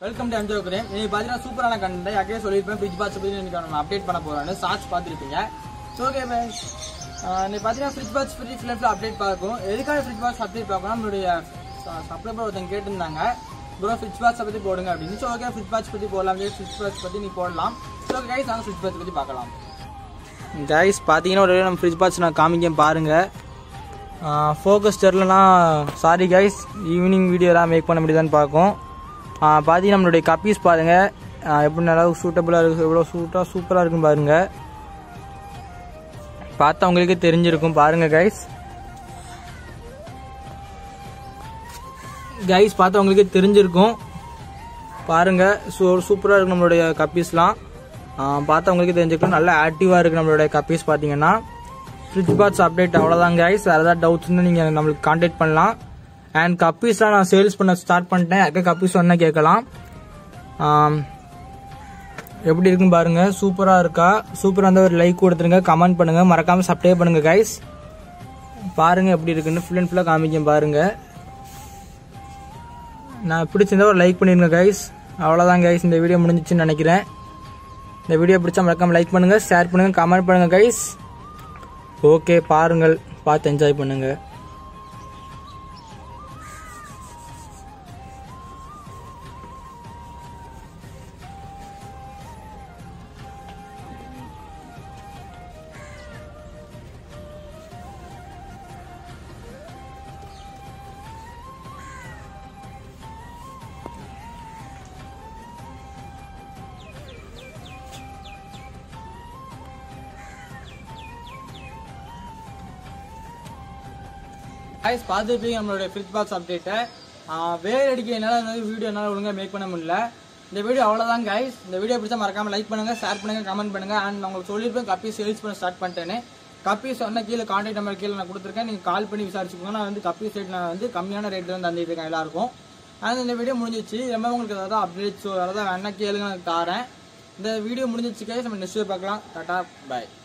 welcome to எம்ஜோ Graeme இன்னைக்கு பார்த்தீங்கன்னா சூப்பரான கண்டென்ட் யாக்கே சொல்லியிருப்பேன் ஃப்ரிட்ஜ் பாக்ஸ் பற்றி இன்னைக்கு நம்ம அப்டேட் பண்ண போகிறோம்னு ஷார்ட்ஸ் பார்த்துருப்பீங்க ஸோ ஓகே ஃப்ரெண்ட்ஸ் இன்னைக்கு பார்த்தீங்கன்னா ஃப்ரிட்ஜ் பாக்ஸ் பற்றி ஃபிலிப்பில் அப்டேட் பார்க்கும் எதுக்காக ஃப்ரிட்ஜ் பாக்ஸ் அப்டேட் பார்க்கணும் நம்மளுடைய சப்ளைபர் ஒருத்தங்க கேட்டிருந்தாங்க ப்ரோ ஃப்ரிட்ஜ் பாக்ஸை பற்றி போடுங்க அப்படின்னு ஸோ ஓகே ஃப்ரிட்ஜ் பாக்ஸ் பற்றி போடலாம் ஃப்ரிட்ஜ் பாக்ஸ் பற்றி நீ போடலாம் ஸோ கைஸ் நாங்கள் ஃப்ரிட்ஜ் பாக்ஸ் பற்றி பார்க்கலாம் கைஸ் பார்த்தீங்கன்னா ஒரு நம்ம ஃப்ரிட்ஜ் பாக்ஸ் நான் காமிக்க பாருங்கள் ஃபோக்கஸ் தெரிலனா சாரி கைஸ் ஈவினிங் வீடியோலாம் மேக் பண்ண முடியுதான்னு பார்க்கும் பார்த்தீங்கன்னா நம்மளுடைய கப்பீஸ் பாருங்கள் எப்படி நல்லா சூட்டபுளாக இருக்குது எவ்வளோ சூட்டாக சூப்பராக இருக்குன்னு பாருங்கள் பார்த்தவங்களுக்கே தெரிஞ்சிருக்கும் பாருங்கள் கைஸ் கைஸ் பார்த்தவங்களுக்கே தெரிஞ்சிருக்கும் பாருங்கள் சூ சூப்பராக இருக்கும் நம்மளுடைய கப்பீஸ்லாம் பார்த்தவங்களுக்கே தெரிஞ்சிருக்கும் நல்லா ஆக்டிவாக இருக்குது நம்மளுடைய கப்பீஸ் பார்த்தீங்கன்னா ஃப்ரிட்ஜ் பாக்ஸ் அப்டேட் அவ்வளோதான் கைஸ் வேறு ஏதாவது டவுட்ஸ்னு நீங்கள் நம்மளுக்கு காண்டாக்ட் பண்ணலாம் அண்ட் கப்பீஸ்லாம் நான் சேல்ஸ் பண்ண ஸ்டார்ட் பண்ணிட்டேன் யாருக்கா கப்பீஸ் வேணா கேட்கலாம் ஆம், எப்படி இருக்குன்னு பாருங்க சூப்பராக இருக்கா சூப்பராக இருந்தால் ஒரு லைக் கொடுத்துருங்க கமெண்ட் பண்ணுங்க மறக்காம சப்ஸ்கிரைப் பண்ணுங்க கைஸ் பாருங்க எப்படி இருக்குன்னு ஃபுல் அண்ட் ஃபுல்லாக காமிக்க பாருங்க நான் பிடிச்சிருந்தா ஒரு லைக் பண்ணிருங்க கைஸ் அவ்வளோதான் கைஸ் இந்த வீடியோ முடிஞ்சிச்சுன்னு நினைக்கிறேன் இந்த வீடியோ பிடிச்சா மறக்காம லைக் பண்ணுங்க ஷேர் பண்ணுங்க கமெண்ட் பண்ணுங்க கைஸ் ஓகே பாருங்கள் பார்த்து என்ஜாய் பண்ணுங்க கைஸ் பார்த்துருப்பீங்க நம்மளுடைய ஃப்ரிட்ஜ் பாக்ஸ் அப்டேட்டை வேர் அடிக்க என்னால் வந்து வீடியோ என்னால் ஒழுங்காக மேக் பண்ண முடியல இந்த வீடியோ அவ்வளோதான் கைஸ் இந்த வீடியோ பிடிச்சா மறக்காம லைக் பண்ணுங்க ஷேர் பண்ணுங்க கமெண்ட் பண்ணுங்க அண்ட் நான் உங்களுக்கு சொல்லியிருப்பேன் கப்பி சேல்ஸ் பண்ண ஸ்டார்ட் பண்ணிட்டேன்னு கப்பி சொன்ன கீழே கான்டாக்ட் நம்பர் கீழே நான் கொடுத்துருக்கேன் நீங்கள் கால் பண்ணி விசாரிச்சுக்கோங்க நான் வந்து கப்பி சைட் நான் வந்து கம்மியான ரேட்டில் வந்து தந்துட்டு இருக்கேன் எல்லாருக்கும் அண்ட் இந்த வீடியோ முடிஞ்சிச்சு ரொம்ப உங்களுக்கு ஏதாவது அப்டேட்ஸோ ஏதாவது வேணா கேளுங்க நான் தாரேன் இந்த வீடியோ முடிஞ்சிச்சு கைஸ் நம்ம நெக்ஸ்ட் பார்க்கலாம் டாட்டா பாய்